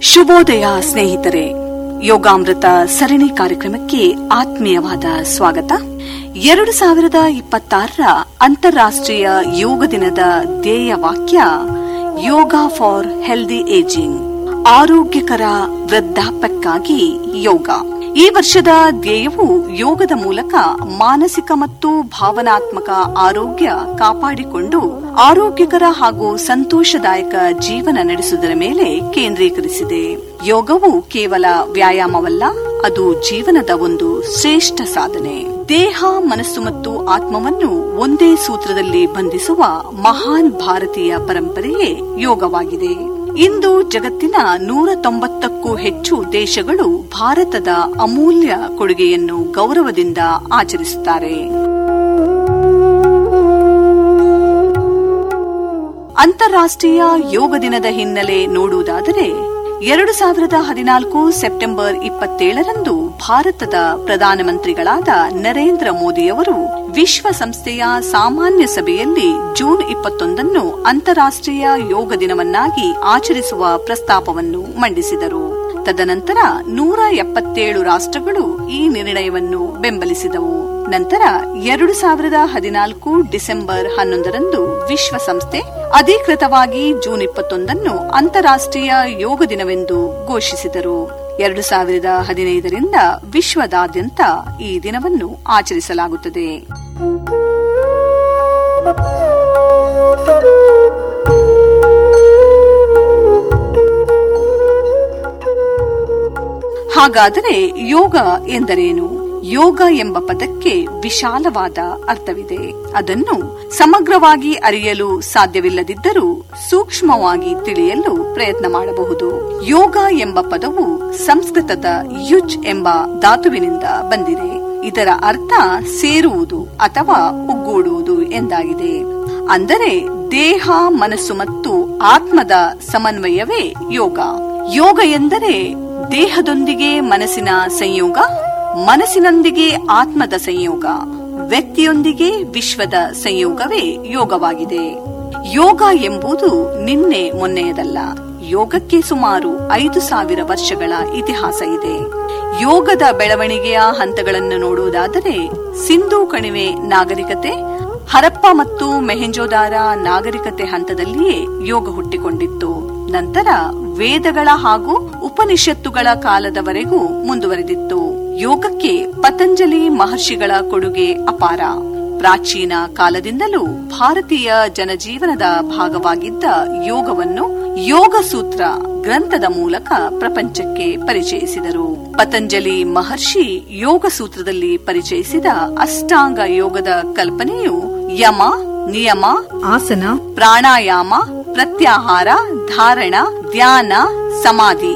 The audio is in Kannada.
ಶುಭೋದಯ ಸ್ನೇಹಿತರೆ ಯೋಗಾಮೃತ ಸರಣಿ ಕಾರ್ಯಕ್ರಮಕ್ಕೆ ಆತ್ಮೀಯವಾದ ಸ್ವಾಗತ ಎರಡು ಸಾವಿರದ ಇಪ್ಪತ್ತಾರರ ಅಂತಾರಾಷ್ಟ್ರೀಯ ಯೋಗ ದಿನದ ಧ್ಯೇಯ ವಾಕ್ಯ ಯೋಗ ಫಾರ್ ಹೆಲ್ದಿ ಏಜಿಂಗ್ ಆರೋಗ್ಯಕರ ವೃದ್ಧಾಪ್ಯಕ್ಕಾಗಿ ಯೋಗ ಈ ವರ್ಷದ ಧ್ಯೇಯವು ಯೋಗದ ಮೂಲಕ ಮಾನಸಿಕ ಮತ್ತು ಭಾವನಾತ್ಮಕ ಆರೋಗ್ಯ ಕಾಪಾಡಿಕೊಂಡು ಆರೋಗ್ಯಕರ ಹಾಗೂ ಸಂತೋಷದಾಯಕ ಜೀವನ ನಡೆಸುವುದರ ಮೇಲೆ ಕೇಂದ್ರೀಕರಿಸಿದೆ ಯೋಗವು ಕೇವಲ ವ್ಯಾಯಾಮವಲ್ಲ ಅದು ಜೀವನದ ಒಂದು ಶ್ರೇಷ್ಠ ಸಾಧನೆ ದೇಹ ಮನಸ್ಸು ಮತ್ತು ಆತ್ಮವನ್ನು ಒಂದೇ ಸೂತ್ರದಲ್ಲಿ ಬಂಧಿಸುವ ಮಹಾನ್ ಭಾರತೀಯ ಪರಂಪರೆಯೇ ಯೋಗವಾಗಿದೆ ಇಂದು ಜಗತ್ತಿನ ನೂರ ತೊಂಬತ್ತಕ್ಕೂ ಹೆಚ್ಚು ದೇಶಗಳು ಭಾರತದ ಅಮೂಲ್ಯ ಕೊಡುಗೆಯನ್ನು ಗೌರವದಿಂದ ಆಚರಿಸುತ್ತಾರೆ ಅಂತಾರಾಷ್ಟ್ರೀಯ ಯೋಗ ದಿನದ ಹಿನ್ನೆಲೆ ನೋಡುವುದಾದರೆ ಎರಡು ಸಾವಿರದ ಹದಿನಾಲ್ಕು ಸೆಪ್ಟೆಂಬರ್ ಇಪ್ಪತ್ತೇಳರಂದು ಭಾರತದ ಪ್ರಧಾನಮಂತ್ರಿಗಳಾದ ನರೇಂದ್ರ ಮೋದಿಯವರು ವಿಶ್ವಸಂಸ್ಥೆಯ ಸಾಮಾನ್ಯ ಸಭೆಯಲ್ಲಿ ಜೂನ್ ಇಪ್ಪತ್ತೊಂದನ್ನು ಅಂತಾರಾಷ್ಟ್ರೀಯ ಯೋಗ ದಿನವನ್ನಾಗಿ ಆಚರಿಸುವ ಪ್ರಸ್ತಾಪವನ್ನು ಮಂಡಿಸಿದರು ತದನಂತರ ನೂರ ಎಪ್ಪತ್ತೇಳು ರಾಷ್ಟ್ರಗಳು ಈ ನಿರ್ಣಯವನ್ನು ಬೆಂಬಲಿಸಿದವು ನಂತರ ಎರಡು ಸಾವಿರದ ಹದಿನಾಲ್ಕು ಡಿಸೆಂಬರ್ ಹನ್ನೊಂದರಂದು ವಿಶ್ವಸಂಸ್ಥೆ ಅಧಿಕೃತವಾಗಿ ಜೂನ್ ಇಪ್ಪತ್ತೊಂದನ್ನು ಅಂತಾರಾಷ್ಟ್ರೀಯ ಯೋಗ ದಿನವೆಂದು ಘೋಷಿಸಿದರು ಎರಡು ಸಾವಿರದ ಹದಿನೈದರಿಂದ ವಿಶ್ವದಾದ್ಯಂತ ಈ ದಿನವನ್ನು ಆಚರಿಸಲಾಗುತ್ತದೆ ಹಾಗಾದರೆ ಯೋಗ ಎಂದರೇನು ಯೋಗ ಎಂಬ ಪದಕ್ಕೆ ವಿಶಾಲವಾದ ಅರ್ಥವಿದೆ ಅದನ್ನು ಸಮಗ್ರವಾಗಿ ಅರಿಯಲು ಸಾಧ್ಯವಿಲ್ಲದಿದ್ದರೂ ಸೂಕ್ಷ್ಮವಾಗಿ ತಿಳಿಯಲು ಪ್ರಯತ್ನ ಮಾಡಬಹುದು ಯೋಗ ಎಂಬ ಪದವು ಸಂಸ್ಕೃತದ ಯುಜ್ ಎಂಬ ಧಾತುವಿನಿಂದ ಬಂದಿದೆ ಇದರ ಅರ್ಥ ಸೇರುವುದು ಅಥವಾ ಒಗ್ಗೂಡುವುದು ಎಂದಾಗಿದೆ ಅಂದರೆ ದೇಹ ಮನಸ್ಸು ಮತ್ತು ಆತ್ಮದ ಸಮನ್ವಯವೇ ಯೋಗ ಯೋಗ ಎಂದರೆ ದೇಹದೊಂದಿಗೆ ಮನಸ್ಸಿನ ಸಂಯೋಗ ಮನಸ್ಸಿನೊಂದಿಗೆ ಆತ್ಮದ ಸಂಯೋಗ ವ್ಯಕ್ತಿಯೊಂದಿಗೆ ವಿಶ್ವದ ಸಂಯೋಗವೇ ಯೋಗವಾಗಿದೆ ಯೋಗ ಎಂಬುದು ನಿನ್ನೆ ಮೊನ್ನೆಯದಲ್ಲ ಯೋಗಕ್ಕೆ ಸುಮಾರು ಐದು ಸಾವಿರ ವರ್ಷಗಳ ಇತಿಹಾಸ ಇದೆ ಯೋಗದ ಬೆಳವಣಿಗೆಯ ಹಂತಗಳನ್ನು ನೋಡುವುದಾದರೆ ಸಿಂಧೂ ಕಣಿವೆ ನಾಗರಿಕತೆ ಹರಪ್ಪ ಮತ್ತು ಮೆಹೆಂಜೋದಾರ ನಾಗರಿಕತೆ ಹಂತದಲ್ಲಿಯೇ ಯೋಗ ಹುಟ್ಟಿಕೊಂಡಿತ್ತು ನಂತರ ವೇದಗಳ ಹಾಗೂ ಉಪನಿಷತ್ತುಗಳ ಕಾಲದವರೆಗೂ ಮುಂದುವರೆದಿತ್ತು ಯೋಗಕ್ಕೆ ಪತಂಜಲಿ ಮಹರ್ಷಿಗಳ ಕೊಡುಗೆ ಅಪಾರ ಪ್ರಾಚೀನ ಕಾಲದಿಂದಲೂ ಭಾರತೀಯ ಜನಜೀವನದ ಭಾಗವಾಗಿದ್ದ ಯೋಗವನ್ನು ಯೋಗ ಸೂತ್ರ ಗ್ರಂಥದ ಮೂಲಕ ಪ್ರಪಂಚಕ್ಕೆ ಪರಿಚಯಿಸಿದರು ಪತಂಜಲಿ ಮಹರ್ಷಿ ಯೋಗ ಸೂತ್ರದಲ್ಲಿ ಪರಿಚಯಿಸಿದ ಅಷ್ಟಾಂಗ ಯೋಗದ ಕಲ್ಪನೆಯು ಯಮ ನಿಯಮ ಆಸನ ಪ್ರಾಣಾಯಾಮ ಪ್ರತ್ಯಾಹಾರ ಧಾರಣ ಧ್ಯಾನ ಸಮಾಧಿ